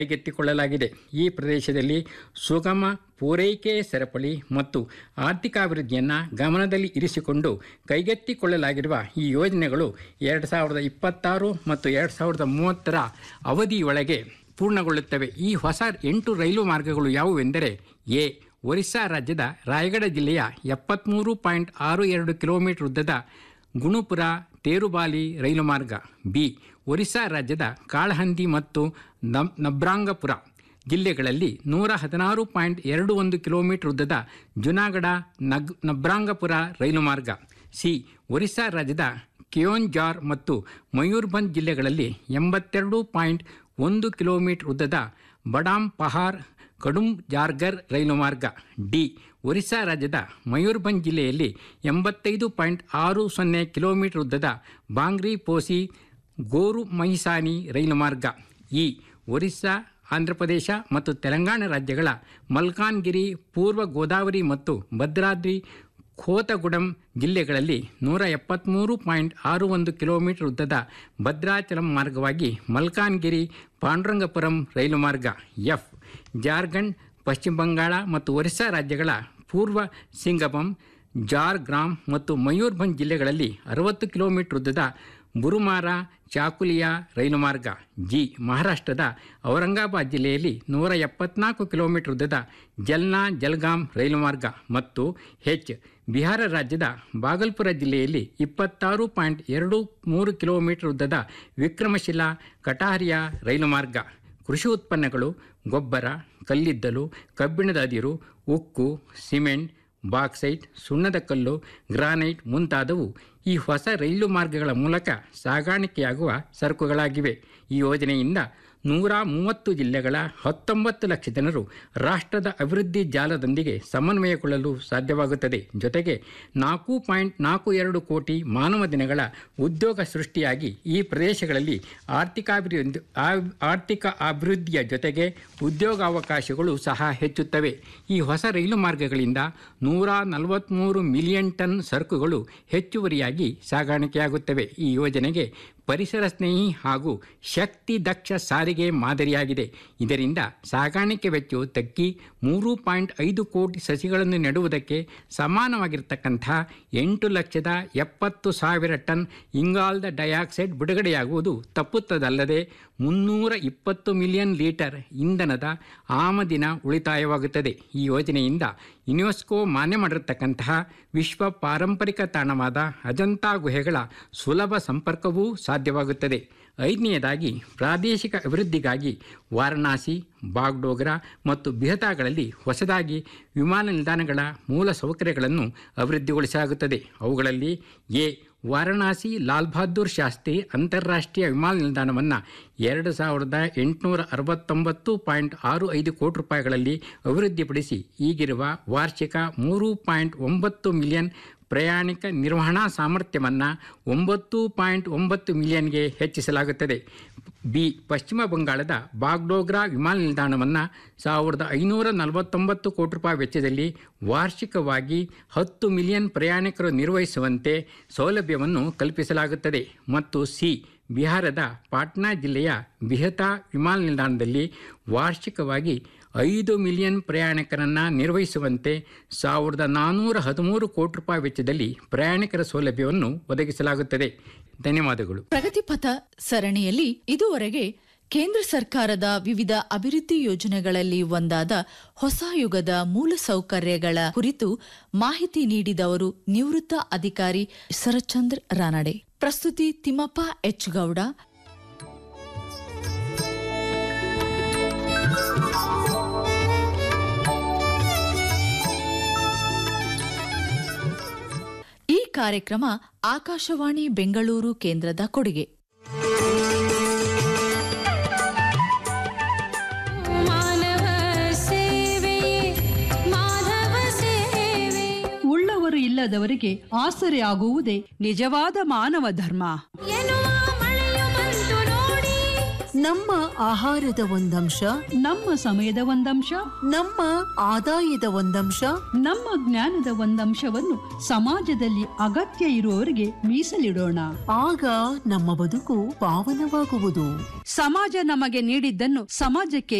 ಕೈಗೆತ್ತಿಕೊಳ್ಳಲಾಗಿದೆ ಈ ಪ್ರದೇಶದಲ್ಲಿ ಸುಗಮ ಪೂರೈಕೆ ಸರಪಳಿ ಮತ್ತು ಆರ್ಥಿಕಾಭಿವೃದ್ಧಿಯನ್ನು ಗಮನದಲ್ಲಿ ಇರಿಸಿಕೊಂಡು ಕೈಗೆತ್ತಿಕೊಳ್ಳಲಾಗಿರುವ ಈ ಯೋಜನೆಗಳು ಎರಡು ಸಾವಿರದ ಇಪ್ಪತ್ತಾರು ಮತ್ತು ಎರಡು ಸಾವಿರದ ಮೂವತ್ತರ ಅವಧಿಯೊಳಗೆ ಪೂರ್ಣಗೊಳ್ಳುತ್ತವೆ ಈ ಹೊಸ ಎಂಟು ರೈಲು ಮಾರ್ಗಗಳು ಯಾವುವೆಂದರೆ ಎ ಒರಿಸ್ಸಾ ರಾಜ್ಯದ ರಾಯಗಢ ಜಿಲ್ಲೆಯ ಎಪ್ಪತ್ತ್ಮೂರು ಪಾಯಿಂಟ್ ಆರು ಎರಡು ಕಿಲೋಮೀಟರ್ ಉದ್ದದ ಗುಣುಪುರ ತೇರುಬಾಲಿ ರೈಲು ಮಾರ್ಗ ಬಿ ಒರಿಸ್ಸಾ ರಾಜ್ಯದ ಕಾಳಹಂದಿ ಮತ್ತು ನಬ್ ನಬ್ರಾಂಗಪುರ ಜಿಲ್ಲೆಗಳಲ್ಲಿ ನೂರ ಹದಿನಾರು ಪಾಯಿಂಟ್ ಎರಡು ಒಂದು ಕಿಲೋಮೀಟರ್ ಉದ್ದದ ಜುನಾಗಢ ನಗ್ ನಬ್ರಾಂಗಪುರ ರೈಲು ಮಾರ್ಗ ಸಿ ಒರಿಸ್ಸಾ ರಾಜ್ಯದ ಕಿಯೋನ್ಜಾರ್ ಮತ್ತು ಮಯೂರ್ಭಂಜ್ ಜಿಲ್ಲೆಗಳಲ್ಲಿ ಎಂಬತ್ತೆರಡು ಪಾಯಿಂಟ್ ಒಂದು ಕಿಲೋಮೀಟರ್ ಉದ್ದದ ಬಡಾಮ್ ಪಹಾರ್ ಕಡುಂ ಜಾರ್ಗರ್ ರೈಲು ಮಾರ್ಗ ಡಿ ಒರಿಸ್ಸಾ ರಾಜ್ಯದ ಮಯೂರ್ಭಂಜ್ ಜಿಲ್ಲೆಯಲ್ಲಿ ಎಂಬತ್ತೈದು ಪಾಯಿಂಟ್ ಆರು ಸೊನ್ನೆ ಕಿಲೋಮೀಟರ್ ಉದ್ದದ ಬಾಂಗ್ರಿ ಪೋಸಿ ಗೋರು ಮಹಿಸಾನಿ ರೈಲು ಮಾರ್ಗ ಇ ಒರಿಸ್ಸಾ ಆಂಧ್ರಪ್ರದೇಶ ಮತ್ತು ತೆಲಂಗಾಣ ರಾಜ್ಯಗಳ ಮಲ್ಕಾನ್ಗಿರಿ ಪೂರ್ವ ಗೋದಾವರಿ ಮತ್ತು ಭದ್ರಾದ್ರಿ ಖೋತಗುಡಂ ಜಿಲ್ಲೆಗಳಲ್ಲಿ ನೂರ ಎಪ್ಪತ್ತ್ಮೂರು ಪಾಯಿಂಟ್ ಆರು ಒಂದು ಕಿಲೋಮೀಟರ್ ಉದ್ದದ ಭದ್ರಾಚಲಂ ಮಾರ್ಗವಾಗಿ ಮಲ್ಕಾನ್ಗಿರಿ ಪಾಂಡುರಂಗಪುರಂ ರೈಲು ಮಾರ್ಗ ಎಫ್ ಜಾರ್ಖಂಡ್ ಪಶ್ಚಿಮ ಬಂಗಾಳ ಮತ್ತು ಒರಿಸ್ಸಾ ರಾಜ್ಯಗಳ ಪೂರ್ವ ಸಿಂಗಬಂ ಜಾರ್ಗ್ರಾಮ್ ಮತ್ತು ಮಯೂರ್ಭಂಜ್ ಜಿಲ್ಲೆಗಳಲ್ಲಿ ಅರವತ್ತು ಕಿಲೋಮೀಟರ್ ಉದ್ದದ ಬುರುಮಾರ ಚಾಕುಲಿಯಾ ರೈಲು ಮಾರ್ಗ ಜಿ ಮಹಾರಾಷ್ಟ್ರದ ಔರಂಗಾಬಾದ್ ಜಿಲ್ಲೆಯಲ್ಲಿ ನೂರ ಎಪ್ಪತ್ನಾಲ್ಕು ಕಿಲೋಮೀಟರ್ ಉದ್ದದ ಜಲ್ನಾ ಜಲ್ಗಾಮ್ ರೈಲು ಮಾರ್ಗ ಮತ್ತು ಹೆಚ್ ಬಿಹಾರ ರಾಜ್ಯದ ಬಾಗಲ್ಪುರ ಜಿಲ್ಲೆಯಲ್ಲಿ ಇಪ್ಪತ್ತಾರು ಪಾಯಿಂಟ್ ಎರಡು ಮೂರು ಕಿಲೋಮೀಟರ್ ಉದ್ದದ ವಿಕ್ರಮಶಿಲಾ ಕಟಾರಿಯಾ ರೈಲು ಮಾರ್ಗ ಕೃಷಿ ಉತ್ಪನ್ನಗಳು ಗೊಬ್ಬರ ಕಲ್ಲಿದ್ದಲು ಕಬ್ಬಿಣದ ಅದಿರು ಉಕ್ಕು ಸಿಮೆಂಟ್ ಬಾಕ್ಸೈಟ್ ಸುಣ್ಣದ ಕಲ್ಲು ಗ್ರಾನೈಟ್ ಮುಂತಾದವು ಈ ಹೊಸ ರೈಲು ಮಾರ್ಗಗಳ ಮೂಲಕ ಸಾಗಾಣಿಕೆಯಾಗುವ ಸರಕುಗಳಾಗಿವೆ ಈ ಯೋಜನೆಯಿಂದ ನೂರ ಮೂವತ್ತು ಜಿಲ್ಲೆಗಳ ಹತ್ತೊಂಬತ್ತು ಲಕ್ಷ ಜನರು ರಾಷ್ಟ್ರದ ಅಭಿವೃದ್ಧಿ ಜಾಲದೊಂದಿಗೆ ಸಮನ್ವಯಗೊಳ್ಳಲು ಸಾಧ್ಯವಾಗುತ್ತದೆ ಜೊತೆಗೆ ನಾಲ್ಕು ಪಾಯಿಂಟ್ ನಾಲ್ಕು ಎರಡು ಕೋಟಿ ಮಾನವ ದಿನಗಳ ಉದ್ಯೋಗ ಸೃಷ್ಟಿಯಾಗಿ ಈ ಪ್ರದೇಶಗಳಲ್ಲಿ ಆರ್ಥಿಕಾಭಿವೃದ್ಧಿ ಆ- ಆರ್ಥಿಕ ಅಭಿವೃದ್ಧಿಯ ಜೊತೆಗೆ ಉದ್ಯೋಗಾವಕಾಶಗಳು ಸಹ ಹೆಚ್ಚುತ್ತವೆ ಈ ಹೊಸ ರೈಲು ಮಾರ್ಗಗಳಿಂದ ನೂರ ನಲವತ್ತ್ಮೂರು ಮಿಲಿಯನ್ ಟನ್ ಸರಕುಗಳು ಹೆಚ್ಚುವರಿಯಾಗಿ ಸಾಗಾಣಿಕೆಯಾಗುತ್ತವೆ ಈ ಯೋಜನೆಗೆ ಪರಿಸರ ಸ್ನೇಹಿ ಹಾಗೂ ಶಕ್ತಿ ದಕ್ಷ ಸಾರಿಗೆ ಮಾದರಿಯಾಗಿದೆ ಇದರಿಂದ ಸಾಗಾಣಿಕೆ ವೆಚ್ಚವು ತಗ್ಗಿ ಮೂರು ಪಾಯಿಂಟ್ ಐದು ಕೋಟಿ ಸಸಿಗಳನ್ನು ನೆಡುವುದಕ್ಕೆ ಸಮಾನವಾಗಿರ್ತಕ್ಕಂಥ ಎಂಟು ಲಕ್ಷದ ಎಪ್ಪತ್ತು ಸಾವಿರ ಟನ್ ಇಂಗಾಲದ ಡೈಆಕ್ಸೈಡ್ ಬಿಡುಗಡೆಯಾಗುವುದು ತಪ್ಪುತ್ತದಲ್ಲದೆ ಮುನ್ನೂರ ಇಪ್ಪತ್ತು ಮಿಲಿಯನ್ ಲೀಟರ್ ಇಂಧನದ ಆಮದಿನ ಉಳಿತಾಯವಾಗುತ್ತದೆ ಈ ಯೋಜನೆಯಿಂದ ಯುನೆಸ್ಕೋ ಮಾನ್ಯ ಮಾಡಿರತಕ್ಕಂತಹ ವಿಶ್ವ ಪಾರಂಪರಿಕ ತಾಣವಾದ ಅಜಂತಾ ಗುಹೆಗಳ ಸುಲಭ ಸಂಪರ್ಕವೂ ಸಾಧ್ಯವಾಗುತ್ತದೆ ಐದನೆಯದಾಗಿ ಪ್ರಾದೇಶಿಕ ಅಭಿವೃದ್ಧಿಗಾಗಿ ವಾರಣಾಸಿ ಬಾಗ್ಡೋಗ್ರಾ ಮತ್ತು ಬಿಹತಾಗಳಲ್ಲಿ ಹೊಸದಾಗಿ ವಿಮಾನ ನಿಲ್ದಾಣಗಳ ಮೂಲ ಸೌಕರ್ಯಗಳನ್ನು ಅಭಿವೃದ್ಧಿಗೊಳಿಸಲಾಗುತ್ತದೆ ಅವುಗಳಲ್ಲಿ ಎ ವಾರಣಾಸಿ ಲಾಲ್ ಬಹದ್ದೂರ್ ಶಾಸ್ತ್ರಿ ಅಂತಾರಾಷ್ಟ್ರೀಯ ವಿಮಾನ ನಿಲ್ದಾಣವನ್ನು ಎರಡು ಸಾವಿರದ ಎಂಟುನೂರ ಅರವತ್ತೊಂಬತ್ತು ಪಾಯಿಂಟ್ ಆರು ಐದು ಕೋಟಿ ರೂಪಾಯಿಗಳಲ್ಲಿ ಅಭಿವೃದ್ಧಿಪಡಿಸಿ ಈಗಿರುವ ವಾರ್ಷಿಕ ಮೂರು ಪಾಯಿಂಟ್ ಒಂಬತ್ತು ಮಿಲಿಯನ್ ಪ್ರಯಾಣಿಕ ನಿರ್ವಹಣಾ ಸಾಮರ್ಥ್ಯವನ್ನು ಒಂಬತ್ತು ಪಾಯಿಂಟ್ ಒಂಬತ್ತು ಮಿಲಿಯನ್ಗೆ ಹೆಚ್ಚಿಸಲಾಗುತ್ತದೆ ಬಿ ಪಶ್ಚಿಮ ಬಂಗಾಳದ ಬಾಗ್ಡೋಗ್ರಾ ವಿಮಾನ ನಿಲ್ದಾಣವನ್ನು ಸಾವಿರದ ಐನೂರ ನಲವತ್ತೊಂಬತ್ತು ಕೋಟಿ ರೂಪಾಯಿ ವೆಚ್ಚದಲ್ಲಿ ವಾರ್ಷಿಕವಾಗಿ ಹತ್ತು ಮಿಲಿಯನ್ ಪ್ರಯಾಣಿಕರು ನಿರ್ವಹಿಸುವಂತೆ ಸೌಲಭ್ಯವನ್ನು ಕಲ್ಪಿಸಲಾಗುತ್ತದೆ ಮತ್ತು ಸಿ ಬಿಹಾರದ ಪಾಟ್ನಾ ಜಿಲ್ಲೆಯ ಬಿಹತಾ ವಿಮಾನ ನಿಲ್ದಾಣದಲ್ಲಿ ವಾರ್ಷಿಕವಾಗಿ ಐದು ಮಿಲಿಯನ್ ಪ್ರಯಾಣಿಕರನ್ನು ನಿರ್ವಹಿಸುವಂತೆ ಸಾವಿರದ ನಾನ್ನೂರ ಹದಿಮೂರು ಕೋಟಿ ರೂಪಾಯಿ ವೆಚ್ಚದಲ್ಲಿ ಪ್ರಯಾಣಿಕರ ಸೌಲಭ್ಯವನ್ನು ಒದಗಿಸಲಾಗುತ್ತದೆ ಧನ್ಯವಾದಗಳು ಪ್ರಗತಿಪಥ ಸರಣಿಯಲ್ಲಿ ಇದುವರೆಗೆ ಕೇಂದ್ರ ಸರ್ಕಾರದ ವಿವಿಧ ಅಭಿವೃದ್ಧಿ ಯೋಜನೆಗಳಲ್ಲಿ ಒಂದಾದ ಹೊಸ ಯುಗದ ಮೂಲಸೌಕರ್ಯಗಳ ಕುರಿತು ಮಾಹಿತಿ ನೀಡಿದವರು ನಿವೃತ್ತ ಅಧಿಕಾರಿ ಶರತ್ಚಂದ್ರ ರಾನಡೆ ಪ್ರಸ್ತುತಿ ತಿಮ್ಮಪ್ಪ ಎಚ್ ಗೌಡ ಈ ಕಾರ್ಯಕ್ರಮ ಆಕಾಶವಾಣಿ ಬೆಂಗಳೂರು ಕೇಂದ್ರದ ಕೊಡುಗೆ ಮಾನವ ಸೇವೆಯೇ ಮಾಧವ ಸೇವೆ ಉಳ್ಳವರು ಇಲ್ಲದವರಿಗೆ ಆಸರೆ ಆಗುವುದೇ ನಿಜವಾದ ಮಾನವ ಧರ್ಮ ಎನ್ನುವ ಮಳೆಯು ಬಂತು ನೋಡಿ ನಮ್ಮ ಆಹಾರದ ಒಂದಂಶ ನಮ್ಮ ಸಮಯದ ಒಂದಂಶ ನಮ್ಮ ಆದಾಯದ ಒಂದಂಶ ನಮ್ಮ ಜ್ಞಾನದ ಒಂದಂಶವನ್ನು ಸಮಾಜದಲ್ಲಿ ಅಗತ್ಯ ಇರುವವರಿಗೆ ಮೀಸಲಿಡೋಣ ಆಗ ನಮ್ಮ ಬದುಕು ಪಾವನವಾಗುವುದು ಸಮಾಜ ನಮಗೆ ನೀಡಿದ್ದನ್ನು ಸಮಾಜಕ್ಕೆ